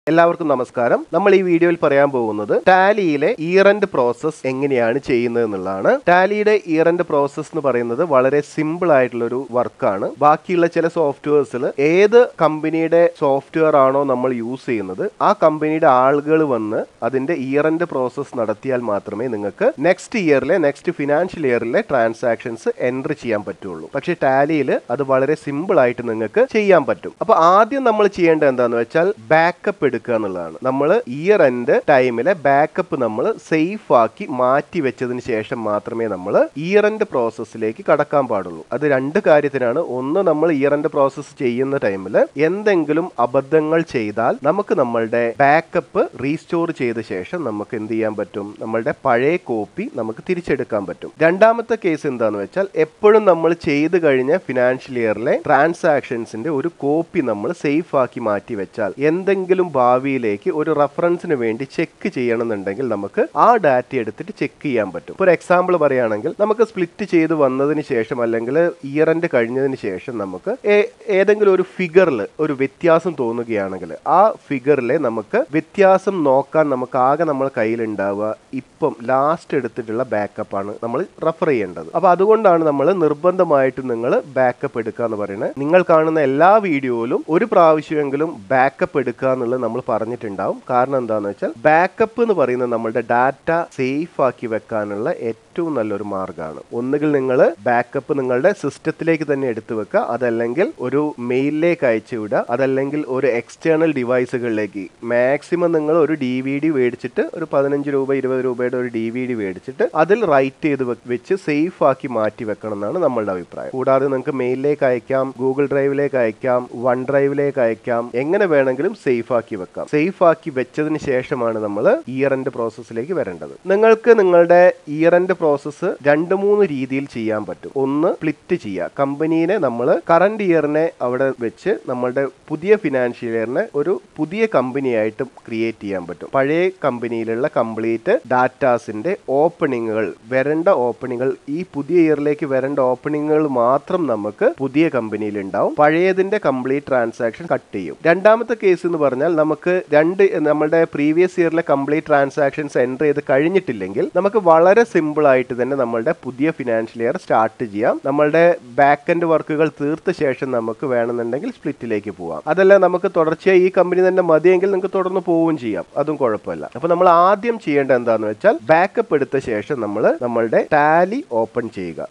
എല്ലാവർക്കും നമസ്കാരം നമ്മൾ ഈ വീഡിയോയിൽ പറയാൻ പോകുന്നത് ടാലിയിലെ ഇയറന്റ് പ്രോസസ് എങ്ങനെയാണ് ചെയ്യുന്നത് എന്നുള്ളതാണ് ടാലിയുടെ ഇയറന്റ് പ്രോസസ് എന്ന് പറയുന്നത് വളരെ സിമ്പിൾ ആയിട്ടുള്ള ഒരു വർക്കാണ് ബാക്കിയുള്ള ചില സോഫ്റ്റ്വെയർസിൽ ഏത് കമ്പനിയുടെ സോഫ്റ്റ്വെയർ ആണോ നമ്മൾ യൂസ് ചെയ്യുന്നത് ആ കമ്പനിയുടെ ആളുകൾ വന്ന് അതിന്റെ ഇയറന്റ് പ്രോസസ് നടത്തിയാൽ മാത്രമേ നിങ്ങൾക്ക് നെക്സ്റ്റ് ഇയറിലെ നെക്സ്റ്റ് ഫിനാൻഷ്യൽ ഇയറിലെ ട്രാൻസാക്ഷൻസ് എൻട്രി ചെയ്യാൻ പറ്റുള്ളൂ പക്ഷേ ടാലിയിൽ അത് വളരെ സിമ്പിൾ ആയിട്ട് നിങ്ങൾക്ക് ചെയ്യാൻ പറ്റും അപ്പൊ ആദ്യം നമ്മൾ ചെയ്യേണ്ടത് എന്താന്ന് വെച്ചാൽ ബാക്കപ്പ് എടുക്കുക എന്നുള്ളതാണ് നമ്മൾ ഇയർ എൻഡ് ടൈമിലെ ബാക്കപ്പ് നമ്മൾ സേഫ് ആക്കി മാറ്റി വെച്ചതിന് ശേഷം മാത്രമേ നമ്മൾ ഇയർ എൻഡ് പ്രോസസ്സിലേക്ക് കടക്കാൻ പാടുള്ളൂ അത് രണ്ട് കാര്യത്തിനാണ് ഒന്ന് നമ്മൾ ഇയർ എൻഡ് പ്രോസസ്സ് ചെയ്യുന്ന ടൈമിൽ എന്തെങ്കിലും അബദ്ധങ്ങൾ ചെയ്താൽ നമുക്ക് നമ്മളുടെ ബാക്കപ്പ് റീസ്റ്റോർ ചെയ്ത ശേഷം നമുക്ക് എന്ത് ചെയ്യാൻ പറ്റും നമ്മളുടെ പഴയ കോപ്പി നമുക്ക് തിരിച്ചെടുക്കാൻ പറ്റും രണ്ടാമത്തെ കേസ് എന്താന്ന് വെച്ചാൽ എപ്പോഴും നമ്മൾ ചെയ്തു കഴിഞ്ഞ ഫിനാൻഷ്യൽ ഇയറിലെ ട്രാൻസാക്ഷൻസിന്റെ ഒരു കോപ്പി നമ്മൾ സേഫ് ആക്കി മാറ്റി വെച്ചാൽ എന്തെങ്കിലും ഭാവിയിലേക്ക് ഒരു റെഫറൻസിന് വേണ്ടി ചെക്ക് ചെയ്യണമെന്നുണ്ടെങ്കിൽ നമുക്ക് ആ ഡാറ്റ എടുത്തിട്ട് ചെക്ക് ചെയ്യാൻ പറ്റും ഒരു എക്സാമ്പിൾ പറയുകയാണെങ്കിൽ നമുക്ക് സ്പ്ലിറ്റ് ചെയ്ത് വന്നതിന് ശേഷം അല്ലെങ്കിൽ ഇയർ എൻഡ് കഴിഞ്ഞതിന് ശേഷം നമുക്ക് ഏ- ഏതെങ്കിലും ഒരു ഫിഗറിൽ ഒരു വ്യത്യാസം തോന്നുകയാണെങ്കിൽ ആ ഫിഗറിലെ നമുക്ക് വ്യത്യാസം നോക്കാൻ നമുക്ക് ആകെ നമ്മുടെ കയ്യിലുണ്ടാവുക ഇപ്പം ലാസ്റ്റ് എടുത്തിട്ടുള്ള ബാക്കപ്പ് ആണ് നമ്മൾ റെഫർ ചെയ്യേണ്ടത് അപ്പൊ അതുകൊണ്ടാണ് നമ്മൾ നിർബന്ധമായിട്ടും നിങ്ങൾ ബാക്കപ്പ് എടുക്കുക എന്ന് പറയുന്നത് നിങ്ങൾ കാണുന്ന എല്ലാ വീഡിയോയിലും ഒരു പ്രാവശ്യമെങ്കിലും ബാക്കപ്പ് എടുക്കുക എന്നുള്ളത് നമ്മൾ പറഞ്ഞിട്ടുണ്ടാവും കാരണം എന്താന്ന് വെച്ചാൽ ബാക്കപ്പ് എന്ന് പറയുന്നത് നമ്മളുടെ ഡാറ്റ സേഫ് ആക്കി വെക്കാനുള്ള ഏറ്റവും നല്ലൊരു മാർഗ്ഗമാണ് ഒന്നുകിൽ നിങ്ങൾ ബാക്കപ്പ് നിങ്ങളുടെ സിസ്റ്റത്തിലേക്ക് തന്നെ എടുത്തു വെക്കുക അതല്ലെങ്കിൽ ഒരു മെയിലിലേക്ക് അയച്ചു വിടുക അതല്ലെങ്കിൽ ഒരു എക്സ്റ്റേണൽ ഡിവൈസുകളിലേക്ക് മാക്സിമം നിങ്ങൾ ഒരു ഡി വി ഡി മേടിച്ചിട്ട് ഒരു പതിനഞ്ച് രൂപ ഇരുപത് രൂപയുടെ ഒരു ഡി വി ഡി മേടിച്ചിട്ട് അതിൽ റൈറ്റ് ചെയ്ത് വെ- വെച്ച് സേഫ് ആക്കി മാറ്റി വെക്കണം എന്നാണ് നമ്മളുടെ അഭിപ്രായം കൂടാതെ നിങ്ങൾക്ക് മെയിലിലേക്ക് അയക്കാം ഗൂഗിൾ ഡ്രൈവിലേക്ക് അയക്കാം വൺ ഡ്രൈവിലേക്ക് അയക്കാം എങ്ങനെ വേണമെങ്കിലും സേഫ് ആക്കി വെക്കാം സേഫ് ആക്കി വെച്ചതിന് ശേഷമാണ് നമ്മൾ ഇയർ എൻഡ് പ്രോസസ്സിലേക്ക് വരേണ്ടത് നിങ്ങൾക്ക് നിങ്ങളുടെ ഇയർ എൻഡ് പ്രോസസ്സ് രണ്ട് മൂന്ന് രീതിയിൽ ചെയ്യാൻ പറ്റും ഒന്ന് സ്പ്ലിറ്റ് ചെയ്യുക കമ്പനീനെ നമ്മൾ കറണ്ട് ഇയറിനെ അവിടെ വെച്ച് നമ്മളുടെ പുതിയ ഫിനാൻഷ്യൽ ഇയറിനെ ഒരു പുതിയ കമ്പനിയായിട്ട് ക്രിയേറ്റ് ചെയ്യാൻ പറ്റും പഴയ കമ്പനിയിലുള്ള കംപ്ലീറ്റ് ഡാറ്റാസിന്റെ ഓപ്പണിങ്ങുകൾ വരേണ്ട ഓപ്പണിങ്ങുകൾ ഈ പുതിയ ഇയറിലേക്ക് വരേണ്ട ഓപ്പണിങ്ങുകൾ മാത്രം നമുക്ക് പുതിയ കമ്പനിയിൽ ഉണ്ടാവും പഴയതിന്റെ കംപ്ലീറ്റ് ട്രാൻസാക്ഷൻ കട്ട് ചെയ്യും രണ്ടാമത്തെ കേസ് എന്ന് പറഞ്ഞാൽ നമുക്ക് രണ്ട് നമ്മുടെ പ്രീവിയസ് ഇയറിലെ കംപ്ലീറ്റ് ട്രാൻസാക്ഷൻസ് എൻ്റർ ചെയ്ത് കഴിഞ്ഞിട്ടില്ലെങ്കിൽ നമുക്ക് വളരെ സിമ്പിൾ ആയിട്ട് തന്നെ നമ്മളുടെ പുതിയ ഫിനാൻഷ്യൽ ഇയർ സ്റ്റാർട്ട് ചെയ്യാം നമ്മളുടെ ബാക്ക് എൻഡ് വർക്കുകൾ തീർത്ത ശേഷം നമുക്ക് വേണമെന്നുണ്ടെങ്കിൽ സ്പ്ലിറ്റിലേക്ക് പോവാം അതല്ല നമുക്ക് തുടർച്ചയായി ഈ കമ്പനി തന്നെ മതിയെങ്കിൽ നിങ്ങൾക്ക് തുടർന്ന് പോവുകയും ചെയ്യാം അതും കുഴപ്പമില്ല അപ്പൊ നമ്മൾ ആദ്യം ചെയ്യേണ്ടത് എന്താന്ന് വെച്ചാൽ ബാക്കപ്പ് എടുത്ത ശേഷം നമ്മൾ നമ്മളുടെ ടാലി ഓപ്പൺ ചെയ്യുക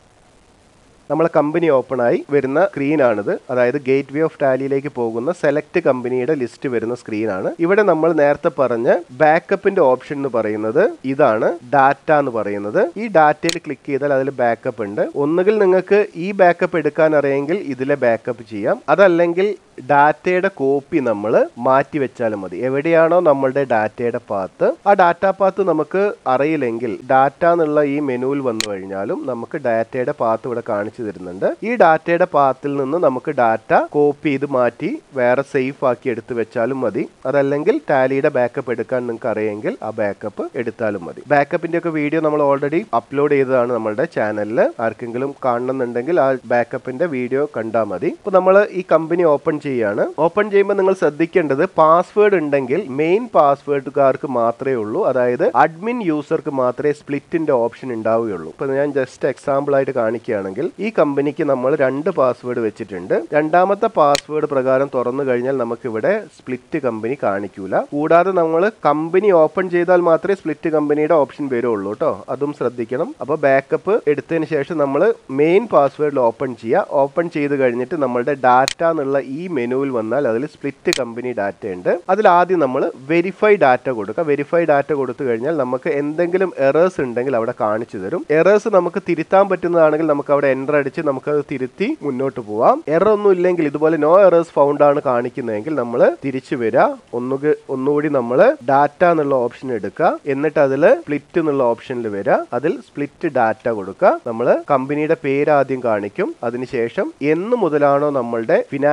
നമ്മളെ കമ്പനി ഓപ്പൺ ആയി വരുന്ന സ്ക്രീനാണിത് അതായത് ഗേറ്റ് വേ ഓഫ് ടാലിയിലേക്ക് പോകുന്ന സെലക്ട് കമ്പനിയുടെ ലിസ്റ്റ് വരുന്ന സ്ക്രീനാണ് ഇവിടെ നമ്മൾ നേരത്തെ പറഞ്ഞ ബാക്കപ്പിന്റെ ഓപ്ഷൻ എന്ന് പറയുന്നത് ഇതാണ് ഡാറ്റ എന്ന് പറയുന്നത് ഈ ഡാറ്റയിൽ ക്ലിക്ക് ചെയ്താൽ അതിൽ ബാക്കപ്പ് ഉണ്ട് ഒന്നുകിൽ നിങ്ങൾക്ക് ഈ ബാക്കപ്പ് എടുക്കാൻ അറിയെങ്കിൽ ഇതിലെ ബാക്കപ്പ് ചെയ്യാം അതല്ലെങ്കിൽ ഡാറ്റയുടെ കോപ്പി നമ്മൾ മാറ്റി വെച്ചാലും മതി എവിടെയാണോ നമ്മളുടെ ഡാറ്റയുടെ പാത്ത് ആ ഡാറ്റ പാത്ത് നമുക്ക് അറിയില്ലെങ്കിൽ ഡാറ്റ എന്നുള്ള ഈ മെനുവിൽ വന്നു കഴിഞ്ഞാലും നമുക്ക് ഡാറ്റയുടെ പാത്ത് ഇവിടെ കാണിച്ചു തരുന്നുണ്ട് ഈ ഡാറ്റയുടെ പാത്തിൽ നിന്ന് നമുക്ക് ഡാറ്റ കോപ്പി ചെയ്ത് മാറ്റി വേറെ സേഫ് ആക്കി എടുത്തു വെച്ചാലും മതി അതല്ലെങ്കിൽ ടാലിയുടെ ബാക്കപ്പ് എടുക്കാൻ നിങ്ങൾക്ക് അറിയെങ്കിൽ ആ ബാക്കപ്പ് എടുത്താലും മതി ബാക്കപ്പിന്റെ ഒക്കെ വീഡിയോ നമ്മൾ ഓൾറെഡി അപ്ലോഡ് ചെയ്തതാണ് നമ്മളുടെ ചാനലിൽ ആർക്കെങ്കിലും കാണണമെന്നുണ്ടെങ്കിൽ ആ ബാക്കപ്പിന്റെ വീഡിയോ കണ്ടാൽ മതി ഇപ്പൊ നമ്മൾ ഈ കമ്പനി ഓപ്പൺ ചെയ്യാണ് ഓപ്പൺ ചെയ്യുമ്പോൾ നിങ്ങൾ ശ്രദ്ധിക്കേണ്ടത് പാസ്വേഡ് ഉണ്ടെങ്കിൽ മെയിൻ പാസ്വേഡുകാർക്ക് മാത്രമേ ഉള്ളൂ അതായത് അഡ്മിൻ യൂസർക്ക് മാത്രമേ സ്പ്ലിറ്റിന്റെ ഓപ്ഷൻ ഉണ്ടാവുകയുള്ളൂ ഇപ്പൊ ഞാൻ ജസ്റ്റ് എക്സാമ്പിൾ ആയിട്ട് കാണിക്കുകയാണെങ്കിൽ ഈ കമ്പനിക്ക് നമ്മൾ രണ്ട് പാസ്വേഡ് വെച്ചിട്ടുണ്ട് രണ്ടാമത്തെ പാസ്വേഡ് പ്രകാരം തുറന്നു കഴിഞ്ഞാൽ നമുക്ക് ഇവിടെ സ്പ്ലിറ്റ് കമ്പനി കാണിക്കൂല കൂടാതെ നമ്മൾ കമ്പനി ഓപ്പൺ ചെയ്താൽ മാത്രമേ സ്പ്ലിറ്റ് കമ്പനിയുടെ ഓപ്ഷൻ വരുള്ളൂ കേട്ടോ അതും ശ്രദ്ധിക്കണം അപ്പോൾ ബാക്കപ്പ് എടുത്തതിന് ശേഷം നമ്മൾ മെയിൻ പാസ്വേഡിൽ ഓപ്പൺ ചെയ്യുക ഓപ്പൺ ചെയ്ത് കഴിഞ്ഞിട്ട് നമ്മളുടെ ഡാറ്റ എന്നുള്ള ഈ മെനുവിൽ വന്നാൽ അതിൽ സ്പ്ലിറ്റ് കമ്പനി ഡാറ്റ ഉണ്ട് അതിൽ ആദ്യം നമ്മൾ വെരിഫൈ ഡാറ്റ കൊടുക്കുക വെരിഫൈ ഡാറ്റ കൊടുത്തു കഴിഞ്ഞാൽ നമുക്ക് എന്തെങ്കിലും എറേഴ്സ് ഉണ്ടെങ്കിൽ അവിടെ കാണിച്ചു തരും എറേഴ്സ് നമുക്ക് തിരുത്താൻ പറ്റുന്നതാണെങ്കിൽ നമുക്ക് അവിടെ എൻ്റർ അടിച്ച് നമുക്കത് തിരുത്തി മുന്നോട്ട് പോവാം എറർ ഒന്നും ഇല്ലെങ്കിൽ ഇതുപോലെ നോ എറേഴ്സ് ഫൗണ്ട് ആണ് കാണിക്കുന്നതെങ്കിൽ നമ്മൾ തിരിച്ചു വരിക ഒന്നുക ഒന്നുകൂടി നമ്മൾ ഡാറ്റ എന്നുള്ള ഓപ്ഷൻ എടുക്കുക എന്നിട്ട് അതിൽ സ്പ്ലിറ്റ് എന്നുള്ള ഓപ്ഷനിൽ വരിക അതിൽ സ്പ്ലിറ്റ് ഡാറ്റ കൊടുക്കുക നമ്മൾ കമ്പനിയുടെ പേര് ആദ്യം കാണിക്കും അതിനുശേഷം എന്ന് മുതലാണോ നമ്മളുടെ ഫിനാൻഷ്യൽ ഇയർ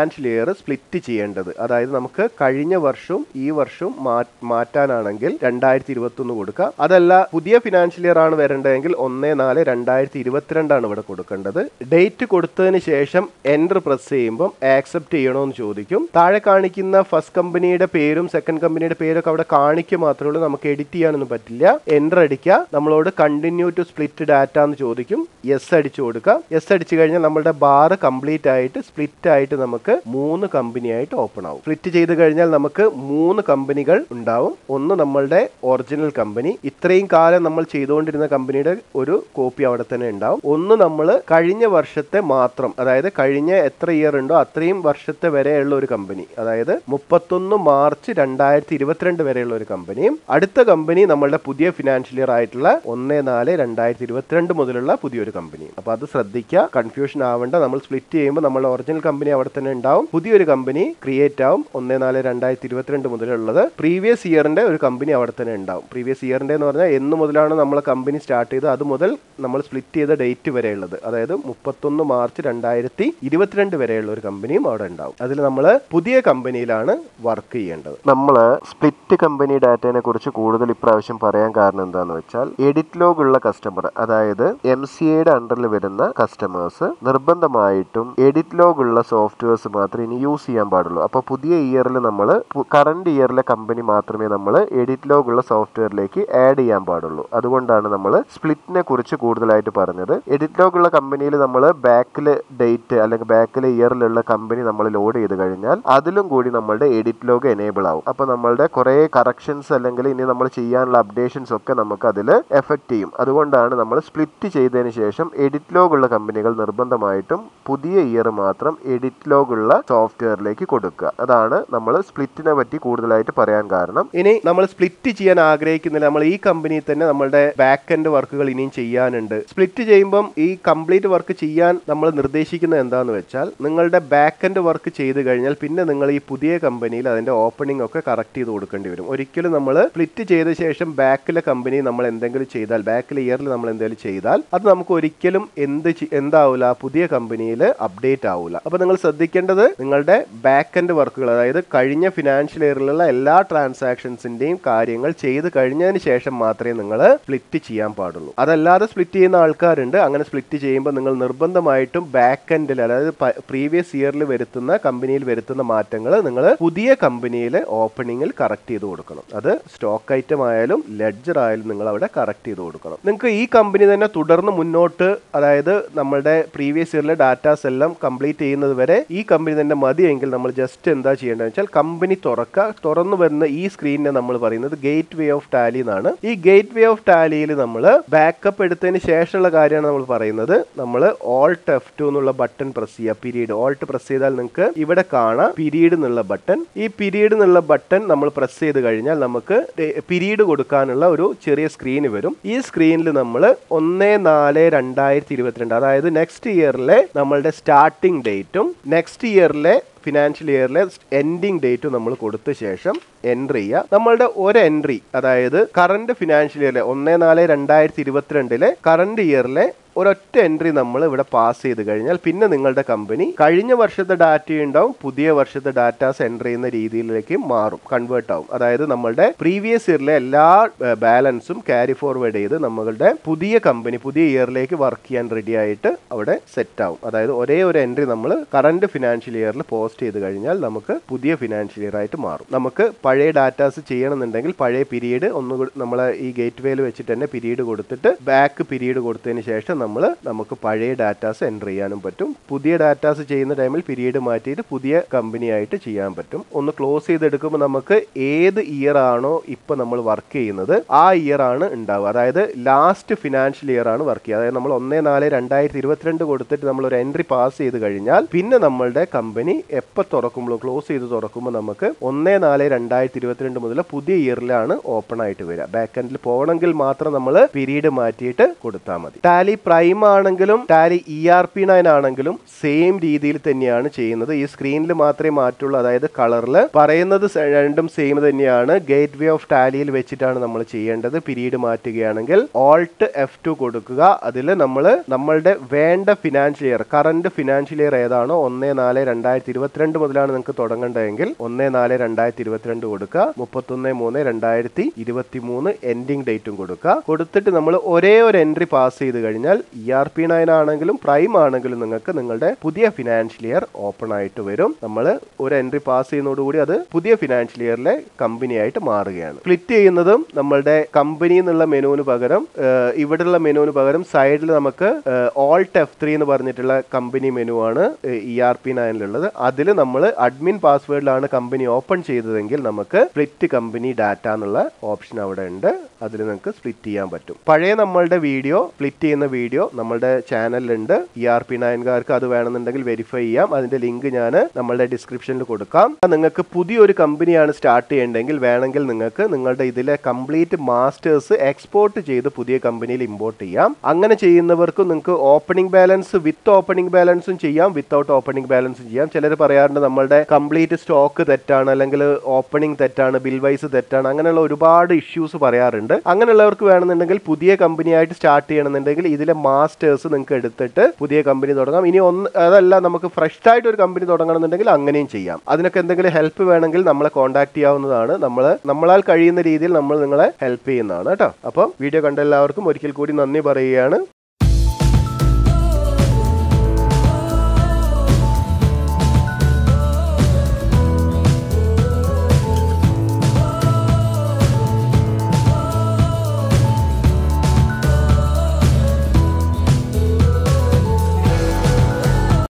ഇയർ സ്പ്ലിറ്റ് ചെയ്യേണ്ടത് അതായത് നമുക്ക് കഴിഞ്ഞ വർഷവും ഈ വർഷവും മാ- മാറ്റാനാണെങ്കിൽ രണ്ടായിരത്തി ഇരുപത്തി ഒന്ന് കൊടുക്കാം അതല്ല പുതിയ ഫിനാൻഷ്യൽ ഇയർ ആണ് വരേണ്ടതെങ്കിൽ ഒന്ന് നാല് രണ്ടായിരത്തി ഇരുപത്തിരണ്ടാണ് ഇവിടെ കൊടുക്കേണ്ടത് ഡേറ്റ് കൊടുത്തതിന് ശേഷം എൻ്റർ പ്രസ് ചെയ്യുമ്പം ആക്സെപ്റ്റ് ചെയ്യണമെന്ന് ചോദിക്കും താഴെ കാണിക്കുന്ന ഫസ്റ്റ് കമ്പനിയുടെ പേരും സെക്കൻഡ് കമ്പനിയുടെ പേരൊക്കെ അവിടെ കാണിക്കുക മാത്രമേ ഉള്ളൂ നമുക്ക് എഡിറ്റ് ചെയ്യാനൊന്നും പറ്റില്ല എൻ്റർ അടിക്കുക നമ്മളോട് കണ്ടിന്യൂ ടു സ്പ്ലിറ്റ് ഡാറ്റ എന്ന് ചോദിക്കും യെസ് അടിച്ചു കൊടുക്കുക യെസ് അടിച്ചു കഴിഞ്ഞാൽ നമ്മുടെ ബാർ കംപ്ലീറ്റ് ആയിട്ട് സ്പ്ലിറ്റ് ആയിട്ട് നമുക്ക് മൂന്ന് കമ്പനി ആയിട്ട് ഓപ്പൺ ആവും സ്പ്ലിറ്റ് ചെയ്ത് കഴിഞ്ഞാൽ നമുക്ക് മൂന്ന് കമ്പനികൾ ഉണ്ടാവും ഒന്ന് നമ്മളുടെ ഒറിജിനൽ കമ്പനി ഇത്രയും കാലം നമ്മൾ ചെയ്തുകൊണ്ടിരുന്ന കമ്പനിയുടെ ഒരു കോപ്പി അവിടെ തന്നെ ഉണ്ടാവും ഒന്ന് നമ്മൾ കഴിഞ്ഞ വർഷത്തെ മാത്രം അതായത് കഴിഞ്ഞ എത്ര ഇയർ ഉണ്ടോ അത്രയും വർഷത്തെ വരെയുള്ള ഒരു കമ്പനി അതായത് മുപ്പത്തൊന്ന് മാർച്ച് രണ്ടായിരത്തി ഇരുപത്തിരണ്ട് വരെയുള്ള ഒരു കമ്പനിയും അടുത്ത കമ്പനി നമ്മളുടെ പുതിയ ഫിനാൻഷ്യൽ ഇയർ ആയിട്ടുള്ള ഒന്ന് നാല് രണ്ടായിരത്തി ഇരുപത്തിരണ്ട് മുതലുള്ള പുതിയൊരു കമ്പനി അപ്പൊ അത് ശ്രദ്ധിക്കുക കൺഫ്യൂഷൻ ആവേണ്ട നമ്മൾ സ്പ്ലിറ്റ് ചെയ്യുമ്പോൾ നമ്മളുടെ ഒറിജിനൽ കമ്പനി അവിടെ തന്നെ ഉണ്ടാവും പുതിയൊരു കമ്പനി ക്രിയേറ്റ് ആവും ഒന്ന് നാല് രണ്ടായിരത്തി ഇരുപത്തിരണ്ട് മുതലുള്ളത് പ്രീവിയസ് ഇയറിന്റെ ഒരു കമ്പനി അവിടെ തന്നെ ഉണ്ടാവും പ്രീവിയസ് ഇയറിന്റെ എന്ന് പറഞ്ഞാൽ എന്ന് മുതലാണ് നമ്മളെ കമ്പനി സ്റ്റാർട്ട് ചെയ്തത് അത് മുതൽ നമ്മൾ സ്പ്ലിറ്റ് ചെയ്ത ഡേറ്റ് വരെയുള്ളത് അതായത് മുപ്പത്തൊന്ന് മാർച്ച് രണ്ടായിരത്തി ഇരുപത്തിരണ്ട് വരെയുള്ള ഒരു കമ്പനിയും അവിടെ ഉണ്ടാവും അതിൽ നമ്മൾ പുതിയ കമ്പനിയിലാണ് വർക്ക് ചെയ്യേണ്ടത് നമ്മൾ സ്പ്ലിറ്റ് കമ്പനി ഡാറ്റയെ കുറിച്ച് കൂടുതൽ ഇപ്രാവശ്യം പറയാൻ കാരണം എന്താന്ന് വെച്ചാൽ എഡിറ്റ് ലോഗ് ഉള്ള കസ്റ്റമർ അതായത് എം സി എയുടെ അണ്ടറിൽ വരുന്ന കസ്റ്റമേഴ്സ് നിർബന്ധമായിട്ടും എഡിറ്റ് ലോഗ് ഉള്ള സോഫ്റ്റ്വെയർസ് മാത്രമേ ഇനി യൂസ് ചെയ്യാൻ പാടുള്ളൂ അപ്പോൾ പുതിയ ഇയറിൽ നമ്മൾ കറണ്ട് ഇയറിലെ കമ്പനി മാത്രമേ നമ്മൾ എഡിറ്റ് ലോഗ് ഉള്ള സോഫ്റ്റ്വെയറിലേക്ക് ആഡ് ചെയ്യാൻ പാടുള്ളൂ അതുകൊണ്ടാണ് നമ്മൾ സ്പ്ലിറ്റിനെ കുറിച്ച് കൂടുതലായിട്ട് പറഞ്ഞത് എഡിറ്റ് ലോഗ് ഉള്ള കമ്പനിയിൽ നമ്മൾ ബാക്കിൽ ഡേറ്റ് അല്ലെങ്കിൽ ബാക്കിലെ ഇയറിലുള്ള കമ്പനി നമ്മൾ ലോഡ് ചെയ്ത് കഴിഞ്ഞാൽ അതിലും കൂടി നമ്മളുടെ എഡിറ്റ് ലോഗ് എനേബിൾ ആവും അപ്പോൾ നമ്മളുടെ കുറേ കറക്ഷൻസ് അല്ലെങ്കിൽ ഇനി നമ്മൾ ചെയ്യാനുള്ള അപ്ഡേഷൻസ് ഒക്കെ നമുക്ക് അതിൽ എഫക്റ്റ് ചെയ്യും അതുകൊണ്ടാണ് നമ്മൾ സ്പ്ലിറ്റ് ചെയ്തതിന് ശേഷം എഡിറ്റ് ലോഗ് ഉള്ള കമ്പനികൾ നിർബന്ധമായിട്ടും പുതിയ ഇയർ മാത്രം എഡിറ്റ് ലോഗ് ഉള്ള സോഫ്റ്റ്വെയറിലേക്ക് കൊടുക്കുക അതാണ് നമ്മൾ സ്പ്ലിറ്റിനെ പറ്റി കൂടുതലായിട്ട് പറയാൻ കാരണം ഇനി നമ്മൾ സ്പ്ലിറ്റ് ചെയ്യാൻ ആഗ്രഹിക്കുന്നില്ല നമ്മൾ ഈ കമ്പനിയിൽ തന്നെ നമ്മളുടെ ബാക്ക് എൻഡ് വർക്കുകൾ ഇനിയും ചെയ്യാനുണ്ട് സ്പ്ലിറ്റ് ചെയ്യുമ്പം ഈ കംപ്ലീറ്റ് വർക്ക് ചെയ്യാൻ നമ്മൾ നിർദ്ദേശിക്കുന്നത് എന്താന്ന് വെച്ചാൽ നിങ്ങളുടെ ബാക്ക് എൻഡ് വർക്ക് ചെയ്ത് കഴിഞ്ഞാൽ പിന്നെ നിങ്ങൾ ഈ പുതിയ കമ്പനിയിൽ അതിന്റെ ഓപ്പണിംഗ് ഒക്കെ കറക്റ്റ് ചെയ്ത് കൊടുക്കേണ്ടി വരും ഒരിക്കലും നമ്മൾ സ്പ്ലിറ്റ് ചെയ്ത ശേഷം ബാക്കിലെ കമ്പനി നമ്മൾ എന്തെങ്കിലും ചെയ്താൽ ബാക്കിലെ ഇയറിൽ നമ്മൾ എന്തെങ്കിലും ചെയ്താൽ അത് നമുക്ക് ഒരിക്കലും എന്ത് ചെ- എന്താവൂല പുതിയ കമ്പനിയിൽ അപ്ഡേറ്റ് ആവൂല അപ്പൊ നിങ്ങൾ ശ്രദ്ധിക്കേണ്ടത് നിങ്ങളുടെ ബാക്ക് എൻഡ് വർക്കുകൾ അതായത് കഴിഞ്ഞ ഫിനാൻഷ്യൽ ഇയറിലുള്ള എല്ലാ ട്രാൻസാക്ഷൻസിന്റെയും കാര്യങ്ങൾ ചെയ്ത് കഴിഞ്ഞതിന് ശേഷം മാത്രമേ നിങ്ങൾ സ്പ്ലിറ്റ് ചെയ്യാൻ പാടുള്ളൂ അതല്ലാതെ സ്പ്ലിറ്റ് ചെയ്യുന്ന ആൾക്കാരുണ്ട് അങ്ങനെ സ്പ്ലിറ്റ് ചെയ്യുമ്പോൾ നിങ്ങൾ നിർബന്ധമായിട്ടും ബാക്ക് എൻഡിൽ അതായത് പ്രീവിയസ് ഇയറിൽ വരുത്തുന്ന കമ്പനിയിൽ വരുത്തുന്ന മാറ്റങ്ങൾ നിങ്ങൾ പുതിയ കമ്പനിയിൽ ഓപ്പണിംഗിൽ കറക്റ്റ് ചെയ്ത് കൊടുക്കണം അത് സ്റ്റോക്ക് ഐറ്റം ആയാലും ലെഡ്ജർ ആയാലും നിങ്ങൾ അവിടെ കറക്റ്റ് ചെയ്ത് കൊടുക്കണം നിങ്ങൾക്ക് ഈ കമ്പനി തന്നെ തുടർന്ന് മുന്നോട്ട് അതായത് നമ്മളുടെ പ്രീവിയസ് ഇയറിലെ ഡാറ്റാസ് എല്ലാം കംപ്ലീറ്റ് ചെയ്യുന്നത് വരെ ഈ കമ്പനി തന്നെ മതിയെങ്കിൽ നമ്മൾ ജസ്റ്റ് എന്താ ചെയ്യേണ്ടതെന്ന് വെച്ചാൽ കമ്പനി തുറക്കുക തുറന്നു വരുന്ന ഈ സ്ക്രീനിനെ നമ്മൾ പറയുന്നത് ഗേറ്റ് വേ ഓഫ് ടാലി എന്നാണ് ഈ ഗേറ്റ് വേ ഓഫ് ടാലിയിൽ നമ്മൾ ബാക്കപ്പ് എടുത്തതിന് ശേഷമുള്ള കാര്യമാണ് നമ്മൾ പറയുന്നത് നമ്മൾ ഓൾട്ട് എഫ് ടു എന്നുള്ള ബട്ടൺ പ്രസ് ചെയ്യുക പീരീഡ് ഓൾട്ട് പ്രസ് ചെയ്താൽ നിങ്ങൾക്ക് ഇവിടെ കാണാം പീരീഡ് എന്നുള്ള ബട്ടൺ ഈ പീരീഡ് എന്നുള്ള ബട്ടൺ നമ്മൾ പ്രസ് ചെയ്ത് കഴിഞ്ഞാൽ നമുക്ക് പീരീഡ് കൊടുക്കാനുള്ള ഒരു ചെറിയ സ്ക്രീൻ വരും ഈ സ്ക്രീനിൽ നമ്മൾ ഒന്ന് നാല് രണ്ടായിരത്തി ഇരുപത്തിരണ്ട് അതായത് നെക്സ്റ്റ് ഇയറിലെ നമ്മളുടെ സ്റ്റാർട്ടിംഗ് ഡേറ്റും നെക്സ്റ്റ് ഇയറിലെ ഫിനാൻഷ്യൽ ഇയറിലെ എൻഡിങ് ഡേറ്റും നമ്മൾ കൊടുത്ത ശേഷം എൻട്രി ചെയ്യുക നമ്മളുടെ ഒരു എൻട്രി അതായത് കറണ്ട് ഫിനാൻഷ്യൽ ഇയറിലെ ഒന്ന് നാല് രണ്ടായിരത്തി ഇരുപത്തിരണ്ടിലെ കറണ്ട് ഇയറിലെ ഒരൊറ്റ എൻട്രി നമ്മൾ ഇവിടെ പാസ് ചെയ്ത് കഴിഞ്ഞാൽ പിന്നെ നിങ്ങളുടെ കമ്പനി കഴിഞ്ഞ വർഷത്തെ ഡാറ്റ ഉണ്ടാവും പുതിയ വർഷത്തെ ഡാറ്റാസ് എൻ്റർ ചെയ്യുന്ന രീതിയിലേക്ക് മാറും കൺവേർട്ട് ആവും അതായത് നമ്മളുടെ പ്രീവിയസ് ഇയറിലെ എല്ലാ ബാലൻസും ക്യാരി ഫോർവേഡ് ചെയ്ത് നമ്മളുടെ പുതിയ കമ്പനി പുതിയ ഇയറിലേക്ക് വർക്ക് ചെയ്യാൻ റെഡി ആയിട്ട് അവിടെ സെറ്റ് ആവും അതായത് ഒരേ ഒരു എൻട്രി നമ്മൾ കറണ്ട് ഫിനാൻഷ്യൽ ഇയറിൽ പോസ്റ്റ് ചെയ്ത് കഴിഞ്ഞാൽ നമുക്ക് പുതിയ ഫിനാൻഷ്യൽ ഇയർ ആയിട്ട് മാറും നമുക്ക് പഴയ ഡാറ്റാസ് ചെയ്യണമെന്നുണ്ടെങ്കിൽ പഴയ പീരീഡ് ഒന്നുകൂടി നമ്മൾ ഈ ഗേറ്റ് വേയിൽ വെച്ചിട്ട് തന്നെ പീരീഡ് കൊടുത്തിട്ട് ബാക്ക് പീരീഡ് കൊടുത്തതിന് ശേഷം നമ്മൾ നമുക്ക് പഴയ ഡാറ്റാസ് എൻ്റർ ചെയ്യാനും പറ്റും പുതിയ ഡാറ്റാസ് ചെയ്യുന്ന ടൈമിൽ പീരീഡ് മാറ്റിയിട്ട് പുതിയ കമ്പനി ആയിട്ട് ചെയ്യാൻ പറ്റും ഒന്ന് ക്ലോസ് ചെയ്തെടുക്കുമ്പോൾ നമുക്ക് ഏത് ഇയർ ആണോ ഇപ്പൊ നമ്മൾ വർക്ക് ചെയ്യുന്നത് ആ ഇയർ ആണ് ഉണ്ടാവുക അതായത് ലാസ്റ്റ് ഫിനാൻഷ്യൽ ഇയർ ആണ് വർക്ക് ചെയ്യുക അതായത് നമ്മൾ ഒന്ന് നാല് രണ്ടായിരത്തി ഇരുപത്തിരണ്ട് കൊടുത്തിട്ട് നമ്മൾ ഒരു എൻട്രി പാസ് ചെയ്ത് കഴിഞ്ഞാൽ പിന്നെ നമ്മളുടെ കമ്പനി എപ്പോൾ തുറക്കുമ്പോഴും ക്ലോസ് ചെയ്ത് തുറക്കുമ്പോൾ നമുക്ക് ഒന്ന് നാല് രണ്ടായിരത്തി ഇരുപത്തിരണ്ട് മുതൽ പുതിയ ഇയറിലാണ് ഓപ്പൺ ആയിട്ട് വരിക ബാക്ക് എൻഡിൽ പോകണമെങ്കിൽ മാത്രം നമ്മൾ പീരീഡ് മാറ്റിയിട്ട് കൊടുത്താൽ മതി ടാലി പ്രൈം ആണെങ്കിലും Tally E R P nine ആണെങ്കിലും സെയിം രീതിയിൽ തന്നെയാണ് ചെയ്യുന്നത് ഈ സ്ക്രീനിൽ മാത്രമേ മാറ്റുള്ളൂ അതായത് കളറിൽ പറയുന്നത് സ- രണ്ടും സെയിം തന്നെയാണ് ഗേറ്റ് വേ ഓഫ് ടാലിയിൽ വെച്ചിട്ടാണ് നമ്മൾ ചെയ്യേണ്ടത് പിരീഡ് മാറ്റുകയാണെങ്കിൽ ഓൾട്ട് എഫ് ടു കൊടുക്കുക അതിൽ നമ്മൾ നമ്മളുടെ വേണ്ട financial year current financial year ഏതാണോ ഒന്ന് നാല് രണ്ടായിരത്തി ഇരുപത്തിരണ്ട് മുതലാണ് നിങ്ങൾക്ക് തുടങ്ങേണ്ടതെങ്കിൽ ഒന്ന് നാല് രണ്ടായിരത്തി ഇരുപത്തിരണ്ട് കൊടുക്കുക മുപ്പത്തൊന്ന് മൂന്ന് രണ്ടായിരത്തി ഇരുപത്തി മൂന്ന് എൻഡിങ് ഡേറ്റും കൊടുക്കുക കൊടുത്തിട്ട് നമ്മൾ ഒരേ ഒരു എൻട്രി പാസ് ചെയ്ത് കഴിഞ്ഞാൽ ഇ ആർ പി നയൻ ആണെങ്കിലും പ്രൈം ആണെങ്കിലും നിങ്ങൾക്ക് നിങ്ങളുടെ പുതിയ ഫിനാൻഷ്യൽ ഇയർ ഓപ്പൺ ആയിട്ട് വരും നമ്മൾ ഒരു എൻട്രി പാസ് ചെയ്യുന്നതോടുകൂടി അത് പുതിയ ഫിനാൻഷ്യൽ ഇയറിലെ കമ്പനി ആയിട്ട് മാറുകയാണ് സ്പ്ലിറ്റ് ചെയ്യുന്നതും നമ്മളുടെ കമ്പനി എന്നുള്ള മെനുവിന് പകരം ഏഹ്, ഇവിടെയുള്ള മെനുവിന് പകരം സൈഡിൽ നമുക്ക് ഓൾട്ട് എഫ് ത്രീ എന്ന് പറഞ്ഞിട്ടുള്ള കമ്പനി മെനു ആണ് ഇ ആർ പി നയനിലുള്ളത് അതിൽ നമ്മൾ അഡ്മിൻ പാസ്വേഡിലാണ് കമ്പനി ഓപ്പൺ ചെയ്തതെങ്കിൽ നമുക്ക് സ്പ്ലിറ്റ് കമ്പനി ഡാറ്റ എന്നുള്ള ഓപ്ഷൻ അവിടെ ഉണ്ട് അതിൽ നിങ്ങൾക്ക് സ്പ്ലിറ്റ് ചെയ്യാൻ പറ്റും പഴയ നമ്മളുടെ വീഡിയോ സ്പ്ലിറ്റ് ചെയ്യുന്ന വീഡിയോ നമ്മളുടെ ചാനലിലുണ്ട് ഇ ആർ പി നയൻകാർക്ക് അത് വേണമെന്നുണ്ടെങ്കിൽ വെരിഫൈ ചെയ്യാം അതിന്റെ ലിങ്ക് ഞാൻ നമ്മളുടെ ഡിസ്ക്രിപ്ഷനിൽ കൊടുക്കാം നിങ്ങൾക്ക് പുതിയൊരു കമ്പനിയാണ് സ്റ്റാർട്ട് ചെയ്യേണ്ടെങ്കിൽ വേണമെങ്കിൽ നിങ്ങൾക്ക് നിങ്ങളുടെ ഇതിലെ കംപ്ലീറ്റ് മാസ്റ്റേഴ്സ് എക്സ്പോർട്ട് ചെയ്ത് പുതിയ കമ്പനിയിൽ ഇമ്പോർട്ട് ചെയ്യാം അങ്ങനെ ചെയ്യുന്നവർക്ക് നിങ്ങൾക്ക് ഓപ്പണിംഗ് ബാലൻസ് വിത്ത് ഓപ്പണിംഗ് ബാലൻസും ചെയ്യാം വിത്തൗട്ട് ഓപ്പണിംഗ് ബാലൻസും ചെയ്യാം ചിലർ പറയാറുണ്ട് നമ്മളുടെ കംപ്ലീറ്റ് സ്റ്റോക്ക് തെറ്റാണ് അല്ലെങ്കിൽ ഓപ്പണിംഗ് തെറ്റാണ് ബിൽ വൈസ് തെറ്റാണ് അങ്ങനെയുള്ള ഒരുപാട് ഇഷ്യൂസ് പറയാറുണ്ട് അങ്ങനെയുള്ളവർക്ക് വേണമെന്നുണ്ടെങ്കിൽ പുതിയ കമ്പനിയായിട്ട് സ്റ്റാർട്ട് ചെയ്യണമെന്നുണ്ടെങ്കിൽ ഇതിലെ മാസ്റ്റേഴ്സ് നിങ്ങൾക്ക് എടുത്തിട്ട് പുതിയ കമ്പനി തുടങ്ങാം ഇനി ഒന്ന് അതല്ല നമുക്ക് ഫ്രഷ് ആയിട്ട് ഒരു കമ്പനി തുടങ്ങണമെന്നുണ്ടെങ്കിൽ അങ്ങനെയും ചെയ്യാം അതിനൊക്കെ എന്തെങ്കിലും ഹെൽപ്പ് വേണമെങ്കിൽ നമ്മളെ കോൺടാക്ട് ചെയ്യാവുന്നതാണ് നമ്മൾ നമ്മളാൽ കഴിയുന്ന രീതിയിൽ നമ്മൾ നിങ്ങളെ ഹെൽപ്പ് ചെയ്യുന്നതാണ് കേട്ടോ അപ്പം വീഡിയോ കണ്ട എല്ലാവർക്കും ഒരിക്കൽ കൂടി നന്ദി പറയുകയാണ്